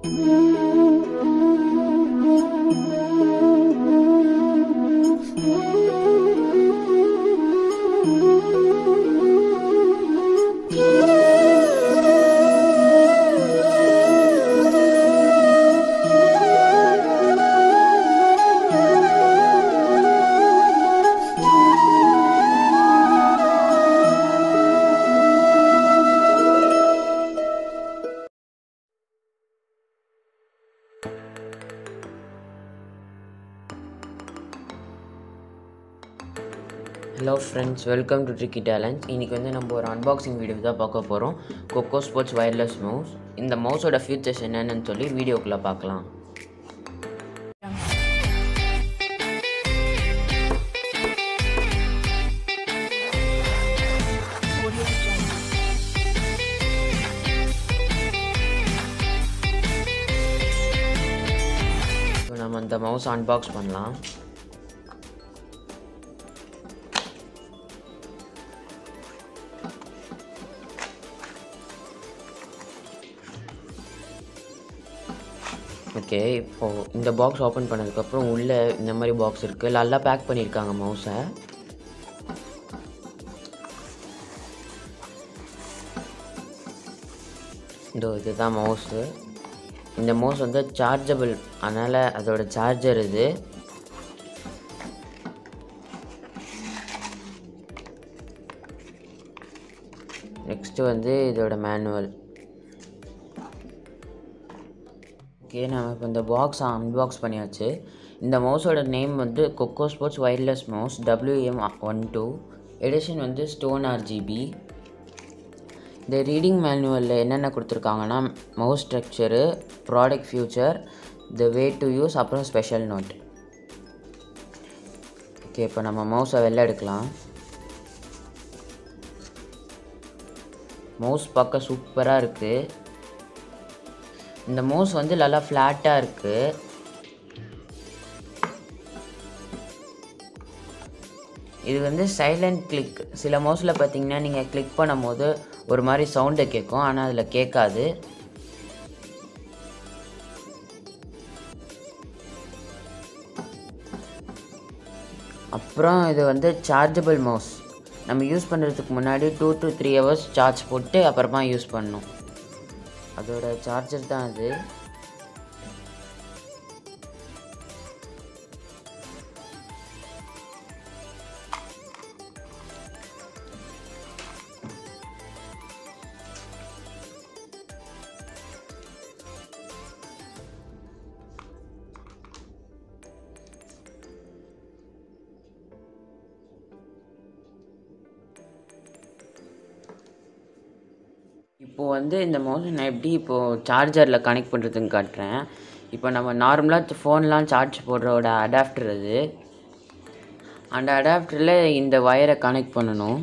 hello friends welcome to tricky talents இன்றைக்கி வந்து நம்ம ஒரு அன்பாக்சிங் வீடியோ தான் பார்க்க போகிறோம் கொக்கோ ஸ்போர்ட்ஸ் வயர்லெஸ் மவுஸ் இந்த மவுஸோட ஃபீச்சர்ஸ் என்னென்னு சொல்லி வீடியோக்குள்ளே பார்க்கலாம் இப்போ நம்ம இந்த மவுஸ் அன்பாக்ஸ் பண்ணலாம் ஓகே இப்போது இந்த பாக்ஸ் ஓப்பன் பண்ணதுக்கப்புறம் உள்ளே இந்த மாதிரி பாக்ஸ் இருக்குது நல்லா பேக் பண்ணியிருக்காங்க மவுஸை இந்த இதுதான் மவுஸு இந்த மவுஸ் வந்து சார்ஜபிள் அதனால் அதோட சார்ஜர் இது நெக்ஸ்ட்டு வந்து இதோட மேனுவல் ஓகே நம்ம இப்போ இந்த பாக்ஸ் அன்பாக்ஸ் பண்ணியாச்சு இந்த மவுஸோட நேம் வந்து coco sports wireless mouse WM one two edition வந்து ஸ்டோன் ஆர்ஜிபி இந்த ரீடிங் மேனுவலில் என்னென்ன கொடுத்துருக்காங்கன்னா mouse structure product future the way to use அப்புறம் ஸ்பெஷல் நோட் ஓகே இப்போ நம்ம மவுஸை வெளில எடுக்கலாம் மவுஸ் பார்க்க சூப்பராக இருக்குது இந்த மவுஸ் வந்து நல்லா ஃப்ளாட்டாக இருக்குது இது வந்து சைலண்ட் கிளிக் சில மவுஸில் பார்த்தீங்கன்னா நீங்கள் கிளிக் பண்ணும்போது ஒரு மாதிரி சவுண்டை கேட்கும் ஆனால் அதில் கேட்காது அப்புறம் இது வந்து சார்ஜபிள் மவுஸ் நம்ம யூஸ் பண்ணுறதுக்கு முன்னாடி two to three hours charge போட்டு அப்புறமா யூஸ் பண்ணணும் அதோட சார்ஜர் தான் அது இப்போது வந்து இந்த மவுஸ் நான் எப்படி இப்போது சார்ஜரில் கனெக்ட் பண்ணுறதுன்னு காட்டுறேன் இப்போ நம்ம நார்மலாக ஃபோன்லாம் சார்ஜ் போடுறோட அடாப்டர் அது அந்த அடாப்டரில் இந்த ஒயரை கனெக்ட் பண்ணணும்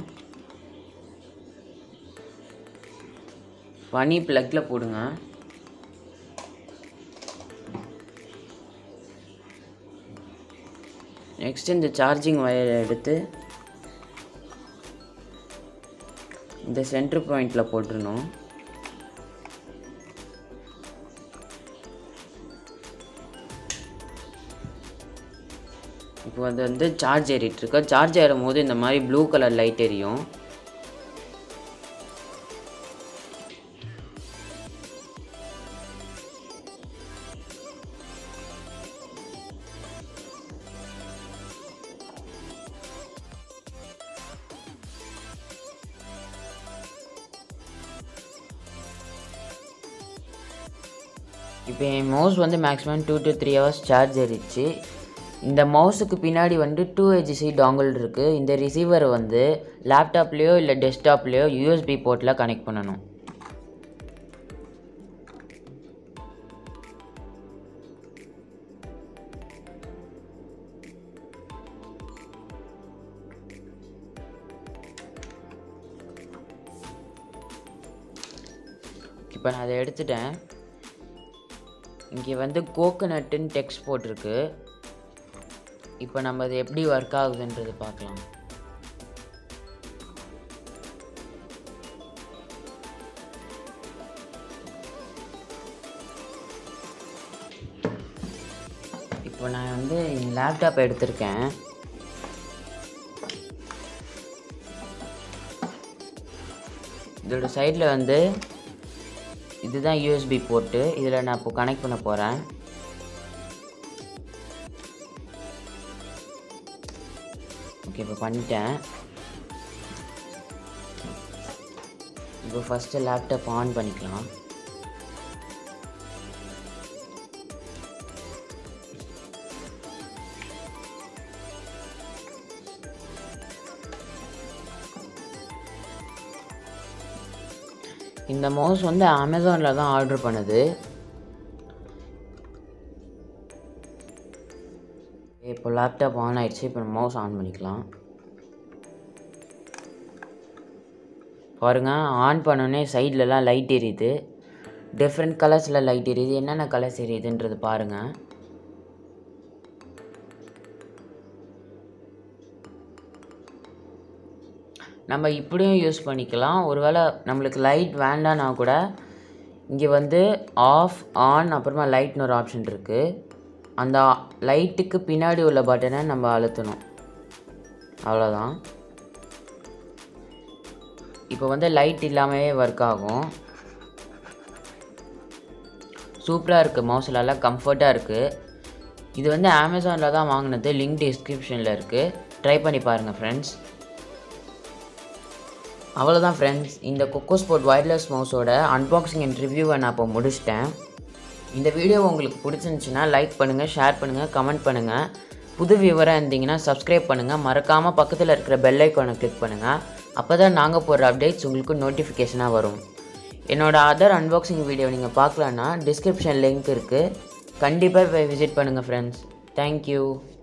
பண்ணி ப்ளக்கில் போடுங்க நெக்ஸ்ட் இந்த சார்ஜிங் ஒயரை எடுத்து இந்த சென்டர் பாயிண்டில் போட்டுருணும் இப்போ அது வந்து சார்ஜ் ஏறிட்டுருக்கு சார்ஜ் ஏறும் போது இந்த மாதிரி ப்ளூ கலர் லைட் எரியும் இப்போ என் மவுஸ் வந்து maximum two to three hours charge ஏறிச்சு இந்த மவுஸுக்கு பின்னாடி வந்து டூ ஹெச்சி டாங்கிள் இருக்குது இந்த ரிசீவரை வந்து லேப்டாப்லேயோ இல்லை டெஸ்க்டாப்லேயோ யூஎஸ்பி போர்ட்டில் கனெக்ட் பண்ணணும் இப்போ நான் அதை எடுத்துட்டேன் இங்கே வந்து கோகனட்டுன்னு டெக்ஸ்ட் போட்டிருக்கு இப்போ நம்ம அது எப்படி ஒர்க் ஆகுதுன்றது பார்க்கலாம் இப்போ நான் வந்து லேப்டாப் எடுத்திருக்கேன் இதோட சைடில் வந்து இதுதான் யூஎஸ்பி போர்ட்டு இதில் நான் இப்போ கனெக்ட் பண்ண போகிறேன் ஓகே இப்போ பண்ணிட்டேன் இப்போ ஃபஸ்ட்டு லேப்டாப் ஆன் பண்ணிக்கலாம் இந்த மவுஸ் வந்து அமேசானில் தான் ஆர்டர் பண்ணுது இப்போ லேப்டாப் ஆன் ஆயிடுச்சு இப்போ மவுஸ் ஆன் பண்ணிக்கலாம் பாருங்க ஆன் பண்ணோடனே சைட்லலாம் லைட் எரியுது டிஃப்ரெண்ட் கலர்ஸில் லைட் எரியுது என்னென்ன கலர்ஸ் எரியுதுன்றது பாருங்கள் நம்ம இப்படியும் யூஸ் பண்ணிக்கலாம் ஒருவேளை நம்மளுக்கு லைட் வேண்டான்னா கூட இங்கே வந்து ஆஃப் ஆன் அப்புறமா லைட்னு ஒரு ஆப்ஷன் இருக்குது அந்த லைட்டுக்கு பின்னாடி உள்ள பட்டனை நம்ம அழுத்தணும் அவ்வளோதான் இப்போ வந்து லைட் இல்லாமவே ஒர்க் ஆகும் சூப்பராக இருக்குது மவுஸ் நல்லா கம்ஃபர்ட்டாக இருக்குது இது வந்து அமேசானில் தான் வாங்கினது லிங்க் டிஸ்கிரிப்ஷனில் இருக்குது ட்ரை பண்ணி பாருங்கள் ஃப்ரெண்ட்ஸ் அவ்வளோதான் ஃப்ரெண்ட்ஸ் இந்த கொக்கோ ஸ்போர்ட் ஒயர்லெஸ் மவுஸோட அன்பாக்சிங் அண்ட் ரிவ்யூவை நான் இப்போ முடிச்சிட்டேன் இந்த வீடியோ உங்களுக்கு பிடிச்சிருந்துச்சுன்னா லைக் பண்ணுங்கள் ஷேர் பண்ணுங்கள் கமெண்ட் பண்ணுங்கள் புது வியூவராக இருந்தீங்கன்னா சப்ஸ்கிரைப் பண்ணுங்கள் மறக்காமல் பக்கத்தில் இருக்கிற பெல் ஐக்கானை கிளிக் பண்ணுங்கள் அப்போ தான் நாங்கள் போடுற அப்டேட்ஸ் உங்களுக்கு நோட்டிஃபிகேஷனாக வரும் என்னோட அதர் அன்பாக்சிங் வீடியோ நீங்கள் பார்க்கலன்னா டிஸ்கிரிப்ஷன் லிங்க் இருக்குது கண்டிப்பாக போய் விசிட் பண்ணுங்கள் ஃப்ரெண்ட்ஸ் தேங்க்யூ